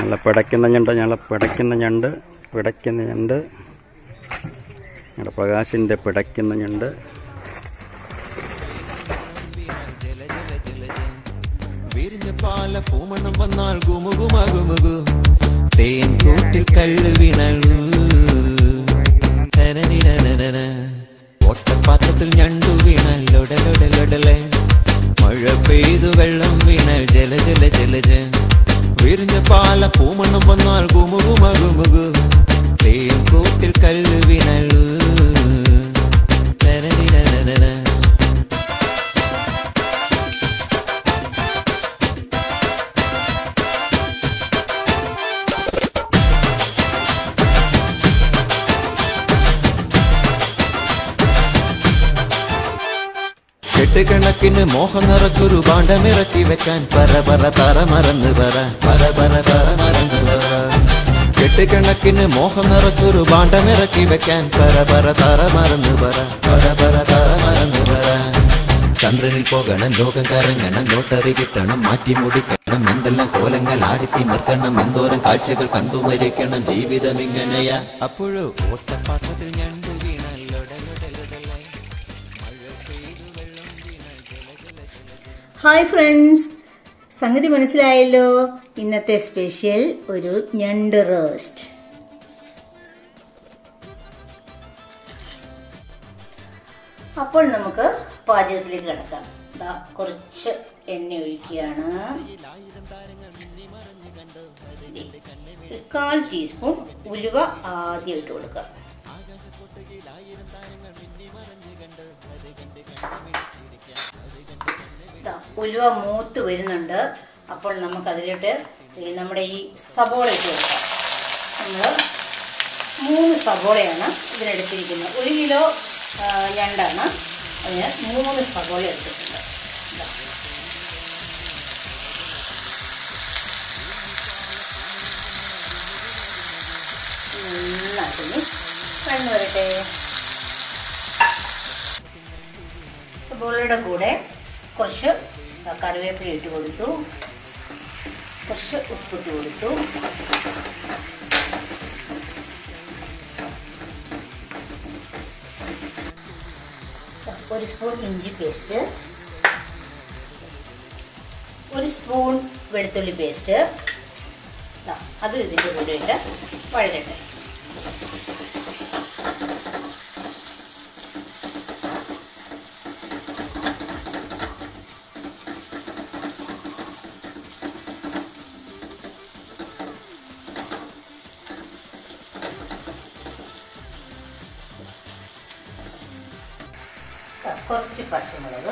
നല്ല പിടയ്ക്കുന്ന ഞണ്ട് ഞങ്ങൾ പിടയ്ക്കുന്ന ഞണ്ട് പിടയ്ക്കുന്ന ഞണ്ട് ഞങ്ങളുടെ പ്രകാശിൻ്റെ പിടയ്ക്കുന്ന ഞണ്ട് വിരിഞ്ഞ പാല പൂമണം വന്നാൽ ഗുമുകുമ ഗുമുകു തേൻ കൂട്ടിൽ കള്ളു വീണു ഒട്ടപ്പാത്രത്തിൽ ഞണ്ടു വീണൽ ലൊടലൊടലൊടലെ മഴ പെയ്തു വെള്ളം വീണൽ ജല ജല ജലജ വിരിഞ്ഞ പാല പൂമണം വന്നാൽ ഗുമുകുമ ഗുമുകു തേൻ കൂട്ടിൽ കള്ളു വീണു തനനിനനനന കെട്ടുകണക്കിന് മോഹം നിറച്ചൊരു ഭാണ്ഡമിറക്കി വെക്കാൻ പറ പറ തറ മറന്ന് പറ പറ പറ തറ മറന്ന് പറ കെട്ടുകണക്കിന് മോഹം നിറച്ചൊരു ഭാണ്ഡമിറക്കി വെക്കാൻ പറ പറ തറ മറന്ന് പറ പറ പറ തറ മറന്ന് പറ ചന്ദ്രനിൽ പോകണം ലോകം കറങ്ങണം ലോട്ടറി കിട്ടണം മാറ്റി മുടിക്കണം എന്തെല്ലാം കോലങ്ങൾ ആടിത്തിമർക്കണം എന്തോരം കാഴ്ചകൾ കണ്ടു മരിക്കണം ജീവിതം ഇങ്ങനെയാ അപ്പോഴോ ഓട്ടപ്പാത്രത്തിൽ ഞണ്ടു വീണല്ലോടലോടലോടലായി ഹായ് ഫ്രണ്ട്സ് സംഗതി മനസ്സിലായല്ലോ ഇന്നത്തെ സ്പെഷ്യൽ ഒരു ഞണ്ട് റോസ്റ്റ് അപ്പോൾ നമുക്ക് പാചകത്തിലേക്ക് കിടക്കാം ദാ കുറച്ച് എണ്ണ ഒഴിക്കുകയാണ് ദേ, ഒരു കാൽ ടീസ്പൂൺ ഉലുവ ആദ്യം ഇട്ട് കൊടുക്കുക ദാ, ഉലുവ മൂത്ത് വരുന്നുണ്ട് അപ്പോൾ നമുക്ക് അതിലോട്ട് ഈ നമ്മുടെ ഈ സബോള ഇട്ട് കൊടുക്കാം നമ്മൾ മൂന്ന് സബോളയാണ് ഇതിനെടുത്തിരിക്കുന്നത് ഒരു കിലോ ആ, ഞണ്ടാണ് അതിന് മൂന്ന് സബോള എടുത്തിട്ടുണ്ട് ദാ. നന്നായിട്ടൊന്ന് കണ്ണു വരട്ടെ സബോളയുടെ കൂടെ കുറച്ച് കറിവേപ്പില ഇട്ട് കൊടുത്തു കുറച്ച് ഉപ്പിട്ട് കൊടുത്തു ഒരു സ്പൂൺ ഇഞ്ചി പേസ്റ്റ് ഒരു സ്പൂൺ വെളുത്തുള്ളി പേസ്റ്റ് ദാ, അതും ഇതിൻ്റെ കൂടെ ഇട്ട് വഴരട്ടെ ദാ, കുറച്ച് പച്ചമുളക്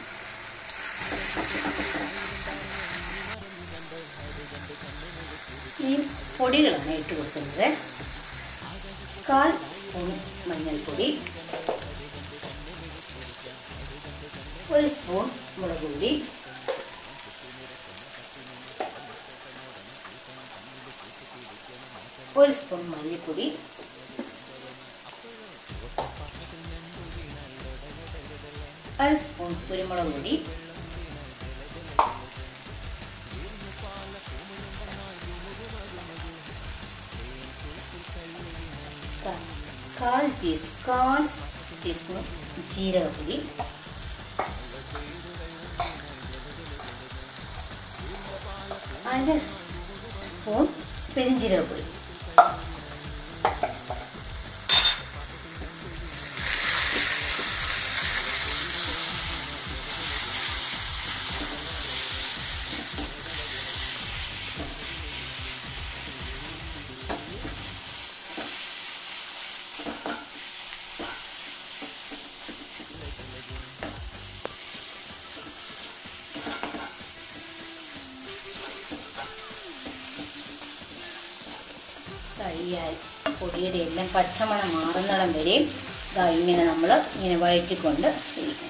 ഈ പൊടികളാണ് ഇട്ട് കൊടുക്കുന്നത് കാൽ സ്പൂൺ മഞ്ഞൾപ്പൊടി ഒരു സ്പൂൺ മുളക് പൊടി ഒരു സ്പൂൺ മല്ലിപ്പൊടി അര സ്പൂൺ കുരുമുളക് പൊടി ക- കാൽ ടീസ് കാൽ ടീസ്പൂൺ ജീരകപ്പൊടി അര സ് സ്പൂൺ പെരിഞ്ജീരകപ്പൊടി ഈ അരി- പൊടിയുടെ എല്ലാം പച്ചമണം മാറുന്നിടം വരെയും ദാ ഇങ്ങനെ നമ്മൾ ഇങ്ങനെ വഴറ്റിക്കൊണ്ട് ഇരിക്കണം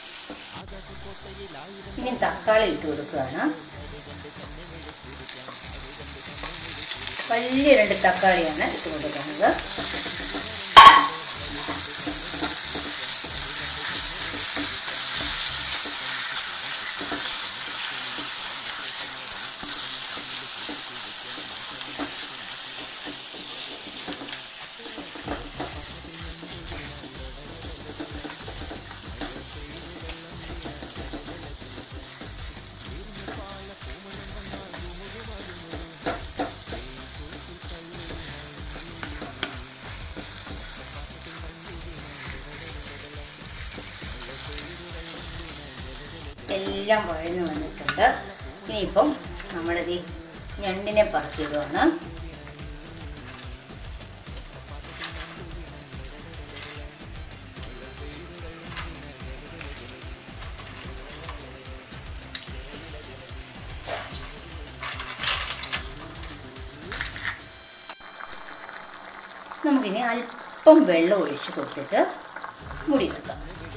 ഇനി തക്കാളി ഇട്ട് കൊടുക്കുകയാണ് വലിയ രണ്ട് തക്കാളിയാണ് ഇട്ട് കൊടുക്കുന്നത് എല്ലാം വഴന്നു വന്നിട്ടുണ്ട് ഇനിയിപ്പം നമ്മുടെ ഈ ഞണ്ടിനെ പറക്കിയിടുവാണ് നമുക്കിനി അല്പം വെള്ളം ഒഴിച്ച് കൊടുത്തിട്ട് മുടി വെക്കാം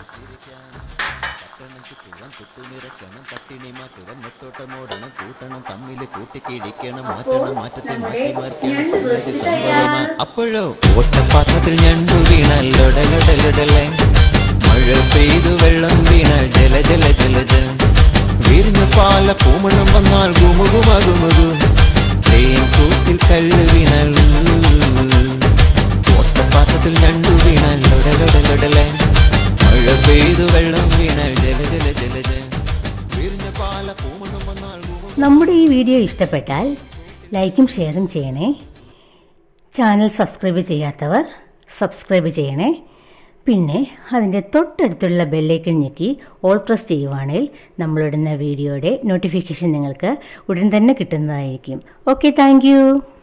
പട്ടിണി മാറ്റണം നെട്ടോട്ടമോടണം കൂട്ടണം തമ്മില് കൂട്ടിക്കിടിക്കണം അപ്പോൾ മാറ്റണം മാറ്റത്തെ നമ്മുടെ മാറ്റി മറിക്കണം ഞണ്ട് സംഗതി റോസ്റ്റ് സംഭവമാ. തയ്യാർ. അപ്പോഴോ ഓട്ടപ്പാത്രത്തിൽ ഞണ്ടു വീണല്ലൊടലൊടലൊടലെ മഴ പെയ്തു വെള്ളം വീണാൽ ജല ജല ജലജ വിരിഞ്ഞു പാല പൂമണം വന്നാൽ ഗുമുകുമകുമുകു തേൻ കൂത്തിൽ കല്ല് വീണൽ ഓട്ടപ്പാത്രത്തിൽ ഞണ്ടു വീണല്ലൊടലൊടലൊടലെ മഴ പെയ്തു വെള്ളം വീണാൽ ജല ജല ജലജ വിരിഞ്ഞു പാല പൂമണം വന്നാൽ ഗുമുകു നമ്മുടെ ഈ വീഡിയോ ഇഷ്ടപ്പെട്ടാൽ ലൈക്കും ഷെയറും ചെയ്യണേ ചാനൽ സബ്സ്ക്രൈബ് ചെയ്യാത്തവർ സബ്സ്ക്രൈബ് ചെയ്യണേ പിന്നെ അതിൻ്റെ തൊട്ടടുത്തുള്ള ബെല്ലൈക്കൺ ഞെക്കി ഓൾ പ്രസ് ചെയ്യുവാണെങ്കിൽ നമ്മളിടുന്ന വീഡിയോയുടെ നോട്ടിഫിക്കേഷൻ നിങ്ങൾക്ക് ഉടൻ തന്നെ കിട്ടുന്നതായിരിക്കും ഓക്കെ താങ്ക്